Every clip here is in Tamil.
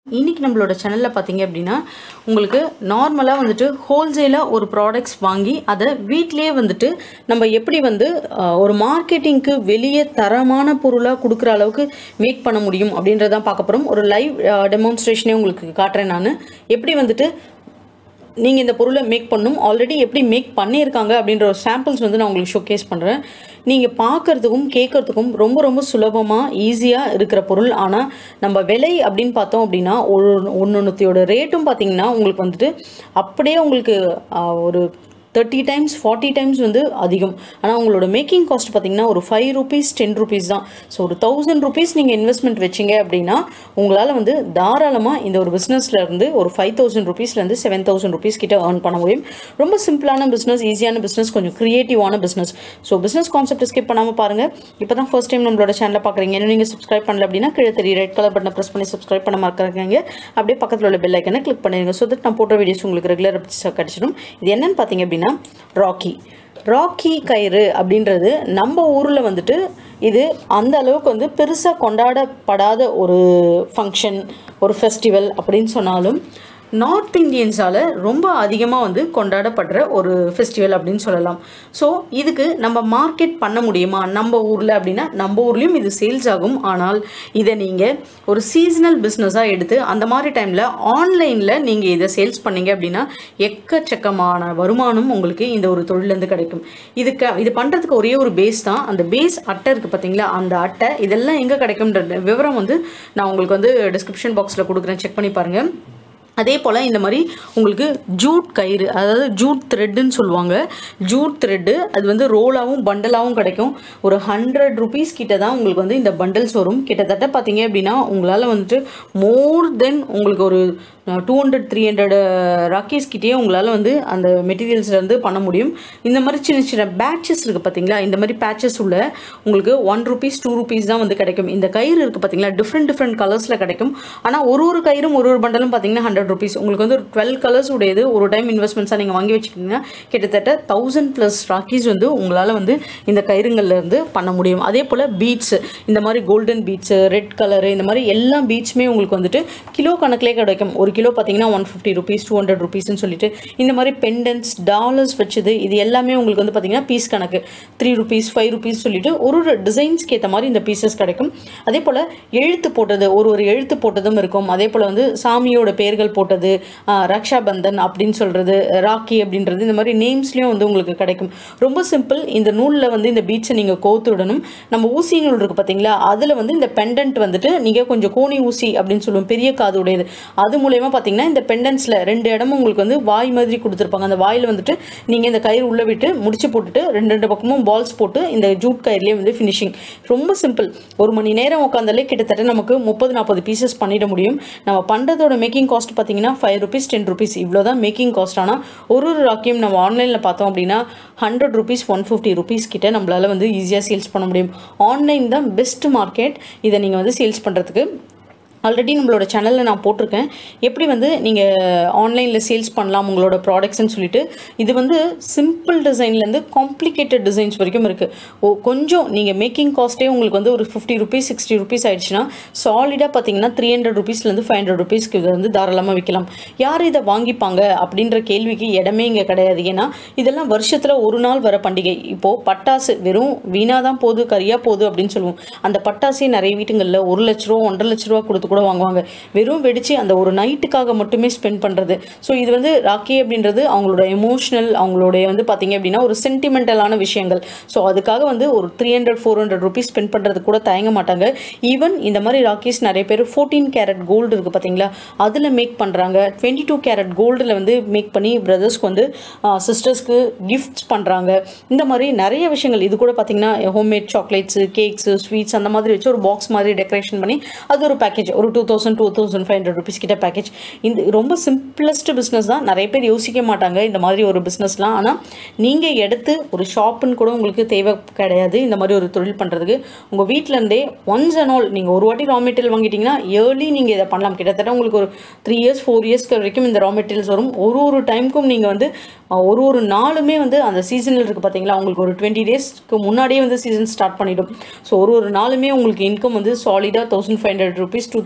இன்றைக்கி நம்மளோட சேனலில் பார்த்தீங்க அப்படின்னா உங்களுக்கு நார்மலாக வந்துட்டு ஹோல்சேலாக ஒரு ப்ராடக்ட்ஸ் வாங்கி அதை வீட்டிலேயே வந்துட்டு நம்ம எப்படி வந்து அஹ், ஒரு மார்க்கெட்டிங்க்கு வெளியே தரமான பொருளாக கொடுக்குற அளவுக்கு மேக் பண்ண முடியும் அப்படின்றதான் பார்க்க போகிறோம் ஒரு லைவ் டெமான்ஸ்ட்ரேஷனே உங்களுக்கு காட்டுறேன் நான் எப்படி வந்துட்டு நீங்கள் இந்த பொருளை மேக் பண்ணணும் ஆல்ரெடி எப்படி மேக் பண்ணியிருக்காங்க அப்படின்ற ஒரு சாம்பிள்ஸ் வந்து நான் உங்களுக்கு ஷோகேஸ் பண்ணுறேன் நீங்கள் பார்க்கறதுக்கும் கேட்கறதுக்கும் ரொம்ப ரொம்ப சுலபமாக ஈஸியாக இருக்கிற பொருள் ஆனால் நம்ம விலை அப்படின்னு பார்த்தோம் அப்படின்னா ஒரு ஒன்னொன்னுத்தையோட ரேட்டும் பார்த்தீங்கன்னா உங்களுக்கு வந்துட்டு அப்படியே உங்களுக்கு ஆ, ஒரு தேர்ட்டி டைம்ஸ் ஃபார்ட்டி டைம்ஸ் வந்து அதிகம் ஆனால் உங்களோட மேக்கிங் காஸ்ட் பார்த்தீங்கன்னா ஒரு ஃபைவ் ருபீஸ் டென் ருபீஸ் தான் ஸோ ஒரு தௌசண்ட் ருபீஸ் நீங்கள் இன்வெஸ்ட்மெண்ட் வச்சிங்க அப்படின்னா உங்களால் வந்து தாராளமாக இந்த ஒரு பிஸ்னஸில் இருந்து ஒரு ஃபைவ் தௌசண்ட் ருபீஸ்லேருந்து செவன் தௌசண்ட் ருபீஸ் கிட்ட ஏர்ன் பண்ண முடியும் ரொம்ப சிம்பிளான பிஸ்னஸ் ஈஸியான பிஸ்னஸ் கொஞ்சம் க்ரியேட்டிவான business so business concept skip பண்ணாமல் பாருங்கள் இப்போ தான் ஃபர்ஸ்ட் டைம் நம்மளோட சேனலை பார்க்குறீங்க இன்னும் நீங்கள் சப்ஸ்கிரைப் பண்ணல அப்படின்னா கீழே தெரிய ரெட் கலர் பட்டனை ப்ரெஸ் பண்ணி சப்ஸ்கிரைப் பண்ண மறக்காதீங்க அப்படியே பக்கத்தில் உள்ள பெல் ஐக்கனை கிளிக் பண்ணிடுங்க ஸோ தட் நான் போட்ட வீடியோஸ் உங்களுக்கு ரெகுலர் கிடச்சிடும் இது என்னன்னு பார்த்தீங்க அப்படின்னா ராக்கி ராக்கி கயிறு அப்படின்றது நம்ம ஊரில் வந்துட்டு இது அந்த அளவுக்கு வந்து பெருசாக கொண்டாடப்படாத ஒரு ஃபங்க்ஷன் ஒரு ஃபெஸ்டிவல் அப்படின்னு சொன்னாலும் நார்த் இந்தியன்ஸால் ரொம்ப அதிகமாக வந்து கொண்டாடப்படுற ஒரு ஃபெஸ்டிவல் அப்படின்னு சொல்லலாம் ஸோ இதுக்கு நம்ம மார்க்கெட் பண்ண முடியுமா நம்ம ஊரில் அப்படின்னா நம்ம ஊர்லேயும் இது சேல்ஸ் ஆகும் ஆனால் இதை நீங்கள் ஒரு சீசனல் பிஸ்னஸாக எடுத்து அந்த மாதிரி டைமில் ஆன்லைனில் நீங்கள் இதை சேல்ஸ் பண்ணீங்க அப்படின்னா எக்கச்சக்கமான வருமானம் உங்களுக்கு இந்த ஒரு தொழிலேருந்து கிடைக்கும் இதுக்கு இது பண்ணுறதுக்கு ஒரே ஒரு பேஸ் தான் அந்த பேஸ் அட்டை இருக்குது பார்த்தீங்களா அந்த அட்டை இதெல்லாம் எங்கே கிடைக்கும்ன்ற விவரம் வந்து நான் உங்களுக்கு வந்து டிஸ்கிரிப்ஷன் பாக்ஸில் கொடுக்குறேன் செக் பண்ணி பாருங்கள் அதே போல் இந்த மாதிரி உங்களுக்கு ஜூட் கயிறு அதாவது ஜூட் த்ரெட்டுன்னு சொல்லுவாங்க ஜூட் த்ரெட்டு அது வந்து ரோலாகவும் பண்டலாகவும் கிடைக்கும் ஒரு ஹண்ட்ரட் ருபீஸ் கிட்ட தான் உங்களுக்கு வந்து இந்த பண்டல்ஸ் வரும் கிட்டத்தட்ட பார்த்தீங்க அப்படின்னா உங்களால் வந்துட்டு மோர் தென் உங்களுக்கு ஒரு டூ ஹண்ட்ரட் த்ரீ ஹண்ட்ரட் ராக்கீஸ் கிட்டேயே உங்களால் வந்து அந்த மெட்டீரியல்ஸ்லேருந்து பண்ண முடியும் இந்த மாதிரி சின்ன சின்ன பேட்சஸ் இருக்குது பார்த்தீங்களா இந்த மாதிரி பேட்சஸ் உள்ள உங்களுக்கு ஒன் ருபீஸ் டூ ருபீஸ் தான் வந்து கிடைக்கும் இந்த கயிறு இருக்குது பார்த்தீங்களா டிஃப்ரெண்ட் டிஃப்ரெண்ட் கலர்ஸில் கிடைக்கும் ஆனால் ஒரு ஒரு கயிறும் ஒரு ஒரு பண்டலும் பார்த்தீங்கன்னா ஹண்ட்ரட் ருபீஸ் உங்களுக்கு வந்து ஒரு டுவெல் கலர்ஸ் உடையது ஒரு டைம் இன்வெஸ்ட்மெண்ட்ஸாக நீங்கள் வாங்கி வச்சுக்கிட்டீங்கன்னா கிட்டத்தட்ட தௌசண்ட் ப்ளஸ் ராக்கீஸ் வந்து உங்களால் வந்து இந்த கயிறுங்கள்ல இருந்து பண்ண முடியும் அதே போல் பீட்ஸ் இந்த மாதிரி கோல்டன் பீட்ஸு ரெட் கலரு இந்த மாதிரி எல்லா பீட்ஸுமே உங்களுக்கு வந்துட்டு கிலோ கணக்கிலே கிடைக்கும் ஒரு கிலோ பார்த்தீங்கன்னா one fifty rupees two hundred ருபீஸ்னு சொல்லிட்டு இந்த மாதிரி பெண்டன்ஸ் டாலர்ஸ் வச்சது இது எல்லாமே உங்களுக்கு வந்து பார்த்தீங்கன்னா பீஸ் கணக்கு த்ரீ ருபீஸ் ஃபைவ் ருபீஸ் சொல்லிட்டு ஒரு ஒரு டிசைன்ஸ்க்கு ஏற்ற மாதிரி இந்த பீசஸ் கிடைக்கும் அதே போல் எழுத்து போட்டது ஒரு ஒரு எழுத்து போட்டதும் இருக்கும் அதே போல் வந்து சாமியோட பெயர்கள் போட்டது ஆஹ், ரக்ஷா பந்தன் அப்படின்னு சொல்கிறது ராக்கி அப்படின்றது இந்த மாதிரி நேம்ஸ்லேயும் வந்து உங்களுக்கு கிடைக்கும் ரொம்ப சிம்பிள் இந்த நூலில் வந்து இந்த பீட்ஸை நீங்கள் கோத்து விடணும் நம்ம ஊசி நூல் இருக்குது பார்த்தீங்களா அதில் வந்து இந்த பெண்டன்ட் வந்துட்டு நீங்கள் கொஞ்சம் கோணி ஊசி அப்படின்னு சொல்லுவோம் பெரிய காது உடையது அது மூலயமா பார்த்தீங்கன்னா இந்த பெண்டன்ஸில் ரெண்டு இடமும் உங்களுக்கு வந்து வாய் மாதிரி கொடுத்துருப்பாங்க அந்த வாயில் வந்துட்டு நீங்கள் இந்த கயிறு உள்ளே விட்டு முடிச்சு போட்டுட்டு ரெண்டு ரெண்டு பக்கமும் பால்ஸ் போட்டு இந்த ஜூட் கயிறுலேயே வந்து ஃபினிஷிங் ரொம்ப சிம்பிள் ஒரு மணி நேரம் உட்காந்தாலே கிட்டத்தட்ட நமக்கு முப்பது நாற்பது பீசஸ் பண்ணிட முடியும் நம்ம பண்ணுறதோட மேக்கிங் காஸ்ட் பார்த்தீங்கன்னா ஃபைவ் ருபீஸ் டென் ருபீஸ் இவ்வளோ தான் மேக்கிங் காஸ்ட் ஆனால் ஒரு ஒரு ராக்கியும் நம்ம ஆன்லைனில் பார்த்தோம் அப்படின்னா hundred rupees one fifty rupees கிட்ட நம்மளால் வந்து ஈஸியாக சேல்ஸ் பண்ண முடியும் ஆன்லைன் தான் பெஸ்ட் மார்க்கெட் இதை நீங்கள் வந்து சேல்ஸ் பண்ணுறதுக்கு ஆல்ரெடி நம்மளோட சேனலில் நான் போட்டிருக்கேன் எப்படி வந்து நீங்கள் ஆன்லைனில் சேல்ஸ் பண்ணலாம் உங்களோட ப்ராடக்ட்ஸ்னு சொல்லிட்டு இது வந்து சிம்பிள் டிசைன்லேருந்து காம்ப்ளிகேட்டட் டிசைன்ஸ் வரைக்கும் இருக்குது ஓ கொஞ்சம் நீங்கள் மேக்கிங் காஸ்ட்டே உங்களுக்கு வந்து ஒரு ஃபிஃப்டி ருபீஸ் சிக்ஸ்டி ருபீஸ் ஆயிடுச்சுன்னா சாலிடாக பார்த்தீங்கன்னா த்ரீ ஹண்ட்ரட் ருபீஸ்லேருந்து ஃபைவ் ஹண்ட்ரட் ருபீஸ்க்கு இதை வந்து தாராளமாக விற்கலாம் யார் இதை வாங்கிப்பாங்க அப்படின்ற கேள்விக்கு இடமே இங்கே கிடையாது ஏன்னா இதெல்லாம் வருஷத்தில் ஒரு நாள் வர பண்டிகை இப்போது பட்டாசு வெறும் வீணாக தான் போகுது கரியாக போகுது அப்படின்னு சொல்லுவோம் அந்த பட்டாசே நிறைய வீட்டுங்களில் ஒரு லட்ச ரூபா ஒன்றரை லட்ச ரூபா கொடுத்து கூட வாங்குவாங்க வெறும் வெடிச்சு அந்த ஒரு நைட்டுக்காக மட்டுமே ஸ்பெண்ட் பண்ணுறது ஸோ இது வந்து ராக்கி அப்படின்றது அவங்களோட எமோஷ்னல் அவங்களுடைய வந்து பார்த்தீங்க அப்படின்னா ஒரு சென்டிமெண்டலான விஷயங்கள் ஸோ அதுக்காக வந்து ஒரு three hundred four hundred rupees spend பண்ணுறது கூட தயங்க மாட்டாங்க ஈவன் இந்த மாதிரி ராக்கீஸ் நிறைய பேர் ஃபோர்டீன் கேரட் கோல்டு இருக்குது பார்த்தீங்களா அதில் மேக் பண்ணுறாங்க டுவெண்ட்டி டூ கேரட் கோல்டில் வந்து மேக் பண்ணி பிரதர்ஸ்க்கு வந்து சிஸ்டர்ஸ்க்கு கிஃப்ட்ஸ் பண்ணுறாங்க இந்த மாதிரி நிறைய விஷயங்கள் இது கூட பார்த்தீங்கன்னா ஹோம்மேட் சாக்லேட்ஸு கேக்ஸு ஸ்வீட்ஸ் அந்த மாதிரி வச்சு ஒரு பாக்ஸ் மாதிரி டெக்கரேஷன் பண்ணி அது ஒரு பேக்கேஜ் ஒரு two thousand two thousand five hundred rupees கிட்ட பேக்கேஜ் இந்த ரொம்ப சிம்பிளஸ்ட் பிஸ்னஸ் தான் நிறைய பேர் யோசிக்க மாட்டாங்க இந்த மாதிரி ஒரு பிஸ்னஸ்லாம் ஆனால் நீங்கள் எடுத்து ஒரு ஷாப்புன்னு கூட உங்களுக்கு தேவை கிடையாது இந்த மாதிரி ஒரு தொழில் பண்ணுறதுக்கு உங்கள் வீட்டிலேருந்தே ஒன்ஸ் அண்ட் ஆல் நீங்கள் ஒரு வாட்டி ரா மெட்டீரியல் வாங்கிட்டீங்கன்னா இயர்லி நீங்கள் இதை பண்ணலாம் கிட்டத்தட்ட உங்களுக்கு ஒரு த்ரீ இயர்ஸ் ஃபோர் இயர்ஸ்க்கு வரைக்கும் இந்த ரா மெட்டீரியல்ஸ் வரும் ஒரு ஒரு டைமுக்கும் நீங்கள் வந்து அஹ், ஒரு ஒரு நாளுமே வந்து அந்த சீசனில் இருக்குது பார்த்தீங்களா உங்களுக்கு ஒரு டுவெண்ட்டி டேஸ்க்கு முன்னாடியே வந்து சீசன் ஸ்டார்ட் பண்ணிடும் ஸோ ஒரு ஒரு நாளுமே உங்களுக்கு இன்கம் வந்து சாலிடாக thousand five hundred rupees two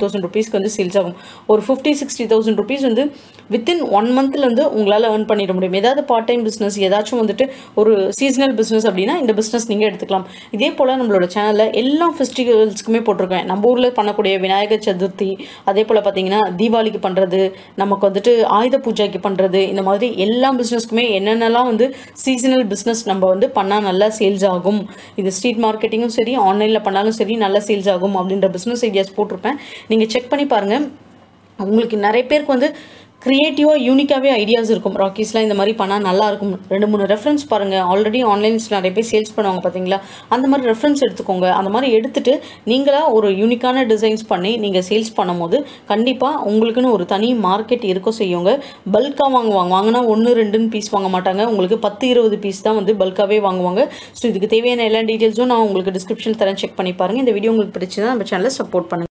thousand ருபீஸ்க்கு வந்து சேல்ஸ் ஆகும் ஒரு ஃபிஃப்டி சிக்ஸ்டி தௌசண்ட் ருபீஸ் வந்து வித்தின் ஒன் மந்த்லேருந்து உங்களால் ஏர்ன் பண்ணிட முடியும் ஏதாவது பார்ட் டைம் பிஸ்னஸ் ஏதாச்சும் வந்துட்டு ஒரு சீசனல் பிஸ்னஸ் அப்படின்னா இந்த பிஸ்னஸ் நீங்கள் எடுத்துக்கலாம் இதே போல் நம்மளோட சேனலில் எல்லா ஃபெஸ்டிவல்ஸ்க்குமே போட்டிருக்கேன் நம்ம ஊரில் பண்ணக்கூடிய விநாயகர் சதுர்த்தி அதே போல் பார்த்தீங்கன்னா தீபாவளிக்கு பண்ணுறது நமக்கு வந்துட்டு ஆயுத பூஜைக்கு பண்ணுறது இந்த மாதிரி எல்லா பிஸ்னஸ்க்குமே என்னென்னலாம் வந்து சீசனல் பிஸ்னஸ் நம்ம வந்து பண்ணால் நல்லா சேல்ஸ் ஆகும் இது ஸ்ட்ரீட் மார்க்கெட்டிங்கும் சரி ஆன்லைனில் பண்ணாலும் சரி நல்லா சேல்ஸ் ஆகும் அப்படின்ற பிஸ்னஸ் ஐடியாஸ் போட்டிருப்பேன் நீங்கள் செக் பண்ணி பாருங்கள் உங்களுக்கு நிறைய பேருக்கு வந்து க்ரியேட்டிவாக யூனிக்காகவே ஐடியாஸ் இருக்கும் ராக்கீஸ்லாம் இந்த மாதிரி பண்ணால் நல்லா இருக்கும் ரெண்டு மூணு ரெஃபரன்ஸ் பாருங்கள் ஆல்ரெடி ஆன்லைன்ஸ் நிறைய பேர் சேல்ஸ் பண்ணுவாங்க பார்த்தீங்களா அந்த மாதிரி ரெஃபரன்ஸ் எடுத்துக்கோங்க அந்த மாதிரி எடுத்துட்டு நீங்களாக ஒரு யூனிக்கான டிசைன்ஸ் பண்ணி நீங்கள் சேல்ஸ் பண்ணும்போது கண்டிப்பாக உங்களுக்குன்னு ஒரு தனி மார்க்கெட் இருக்க செய்யுங்க பல்காக வாங்குவாங்க வாங்கினா ஒன்று ரெண்டுன்னு பீஸ் வாங்க மாட்டாங்க உங்களுக்கு பத்து இருபது பீஸ் தான் வந்து பல்காகவே வாங்குவாங்க ஸோ இதுக்கு தேவையான எல்லா டீட்டெயில்ஸும் நான் உங்களுக்கு டிஸ்கிரிப்ஷன் தரேன் செக் பண்ணி பாருங்கள் இந்த வீடியோ உங்களுக்கு பிடிச்சதா நம்ம சேனலை சப்போர்ட் பண்ணுங்கள்